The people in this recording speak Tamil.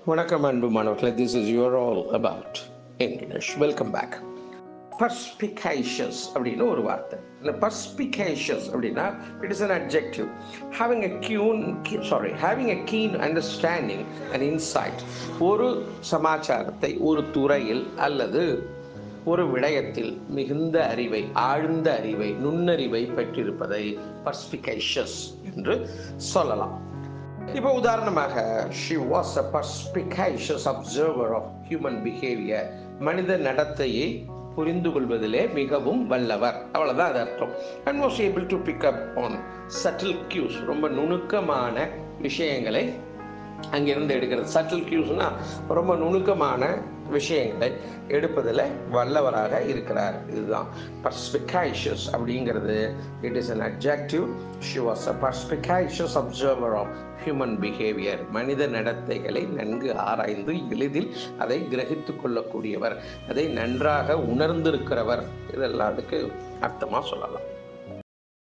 வணக்கம் அன்பு மாணவர்களே this is your all about English welcome back perspicacious அப்படின்னு ஒரு வார்த்தை இந்த பர்ஸ்பிகேஷியஸ் அப்படின்னா it is an adjective having a keen sorry having a keen understanding and insight ஒரு சமாச்சாரத்தை ஒரு துறையில் அல்லது ஒரு விடயத்தில் மிகுந்த அறிவை ஆழ்ந்த அறிவை நுண்ணறிவை பெற்றிருப்பதை பர்ஸ்பிகேஷியஸ் என்று சொல்லலாம் இப்போ உதாரணமாக she was a perspicacious observer of human behaviour மனித நடத்தையை புரிந்து கொள்வதிலே மிகவும் வல்லவர் அவ்வளோதான் அது அர்த்தம் and was able to pick up on subtle cues ரொம்ப நுணுக்கமான விஷயங்களை அங்கிருந்து எடுக்கிறது சட்டில் கியூஸ்னா ரொம்ப நுணுக்கமான விஷயங்களை எடுப்பதில் வல்லவராக இருக்கிறார் இதுதான் பர்ஸ்பிகைஷியஸ் அப்படிங்கிறது it is an adjective she was a perspicacious observer of human behaviour மனித நடத்தைகளை நன்கு ஆராய்ந்து எளிதில் அதை கிரகித்து கொள்ளக்கூடியவர் அதை நன்றாக உணர்ந்திருக்கிறவர் இதெல்லாம் அதுக்கு அர்த்தமாக சொல்லலாம்